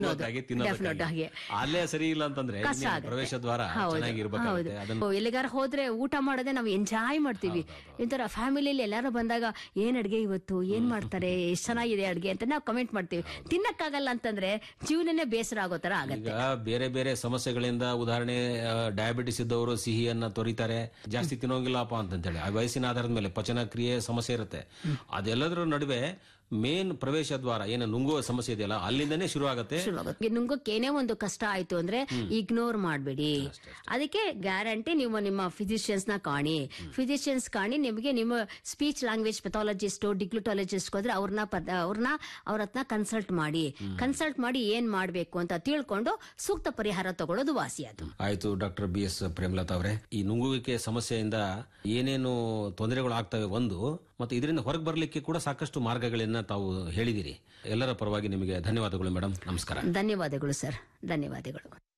ತಿನ್ನೋದಾಗಿ ತಿನ್ನೋದಕ್ಕಾಗಿ. Definite ಆಗಿ. ಅಲ್ಲೇ ಸರಿ ಇಲ್ಲ ಅಂತಂದ್ರೆ ಕಷ್ಟ ಇನ್ನೇನು ಆಗುತ್ತೆ. ಪ್ರವೇಶ ದ್ವಾರ ಹೌದು, ಚೆನ್ನಾಗಿರ್ಬೇಕಾಗುತ್ತೆ ಹೌದು. ಅದನ್ನ ಎಲ್ಲಿಗಾರ ಹೋದ್ರೆ ಊಟ ಮಾಡೋದೇ ನಾವು ಎಂಜಾಯ್ ಮಾಡ್ತೀವಿ ಇಂತರ ಫ್ಯಾಮಿಲಿಯಲ್ಲಿ ಎಲ್ಲಾರು ಬಂದಾಗ ಏನ್ ಅಡ್ಗೆ ಇವತ್ತು ಏನ್ ಮಾಡ್ತಾರೆ ಎಷ್ಟ್ ಚೆನ್ನಾಗಿದೆ ಅಡ್ಗೆ ಅಂತ ನಾವು ಕಮೆಂಟ್ ಮಾಡ್ತೀವಿ ತಿನ್ನಕ್ಕಾಗಲ್ಲ ಅಂತಂದ್ರೆ ಜೀವನನೇ ಬೇಸರ ಆಗೋ ತರ ಆಗತ್ತೆ ಈಗ ಬೇರೆ ಬೇರೆ ಸಮಸ್ಯೆಗಳಿಂದ ಉದಾಹರಣೆ ಡಯಾಬಿಟಿಸ್ ಇದ್ದವರು ಸಿಹಿಯನ್ನ ತೊರಿತಾರೆ ಜಾಸ್ತಿ ತಿನ್ನೋಂಗಿಲ್ಲಪ್ಪ ಅಂತಂತೇಳಿ ಆ ವಯಸ್ಸಿನ ಆಧಾರದ ಮೇಲೆ ಪಚನ ಕ್ರಿಯೆ ಸಮಸ್ಯೆ ಇರುತ್ತೆ ಅದೆಲ್ಲದರ ನಡುವೆ ಮೇನ್ ಪ್ರವೇಶ ದ್ವಾರ ಏನು ನುಂಗುವ ಸಮಸ್ಯೆ ಇದೆಯಲ್ಲ ಅಲ್ಲಿಂದನೇ ಶುರು ಆಗುತ್ತೆ ಶುರುವಾಗುತ್ತೆ ನಿಮ್ಗೋಕ್ ಏನೇ ಒಂದು ಕಷ್ಟ ಆಯ್ತು ಅಂದ್ರೆ ಇಗ್ನೋರ್ ಮಾಡಬೇಡಿ ಅದಕ್ಕೆ ಗ್ಯಾರಂಟಿ ನೀವು ನಿಮ್ಮ ಫಿಸಿಷಿಯನ್ಸ್ ನ ಕಾಣಿ ಫಿಸಿಷಿಯನ್ಸ್ ಕಾಣಿ ನಿಮಗೆ ನಿಮ್ಮ ಸ್ಪೀಚ್ ಲ್ಯಾಂಗ್ವೇಜ್ ಪೆಥಾಲಜಿಸ್ಟ್ ಡಿಗ್ಲುಟಾಲಜಿಸ್ಟ್ ಹೋದ್ರೆ ಅವ್ರನ್ನ ಅವ್ರನ್ನ ಅವ್ರ ಹತ್ರ ಕನ್ಸಲ್ಟ್ ಮಾಡಿ ಕನ್ಸಲ್ಟ್ ಮಾಡಿ ಏನ್ ಮಾಡ್ಬೇಕು ಅಂತ ತಿಳ್ಕೊಂಡು ಸೂಕ್ತ ಪರಿಹಾರ ತಗೊಳ್ಳೋದು ವಾಸಿ ಅದು ಆಯ್ತು ಡಾಕ್ಟರ್ ಬಿ ಎಸ್ ಪ್ರೇಮಲತಾ ಅವರೇ ಈ ನುಂಗುವಿಕೆ ಸಮಸ್ಯೆಯಿಂದ ಏನೇನು ತೊಂದರೆಗಳು ಆಗ್ತವೆ ಒಂದು ಮತ್ತೆ ಇದರಿಂದ ಹೊರಗೆ ಬರಲಿಕ್ಕೆ ಕೂಡ ಸಾಕಷ್ಟು ಮಾರ್ಗಗಳನ್ನ ತಾವು ಹೇಳಿದಿರಿ ಎಲ್ಲರ ಪರವಾಗಿ ನಿಮಗೆ ಧನ್ಯವಾದಗಳು ಮೇಡಮ್ ನಮಸ್ಕಾರ ಧನ್ಯವಾದಗಳು ಸರ್ ಧನ್ಯವಾದಗಳು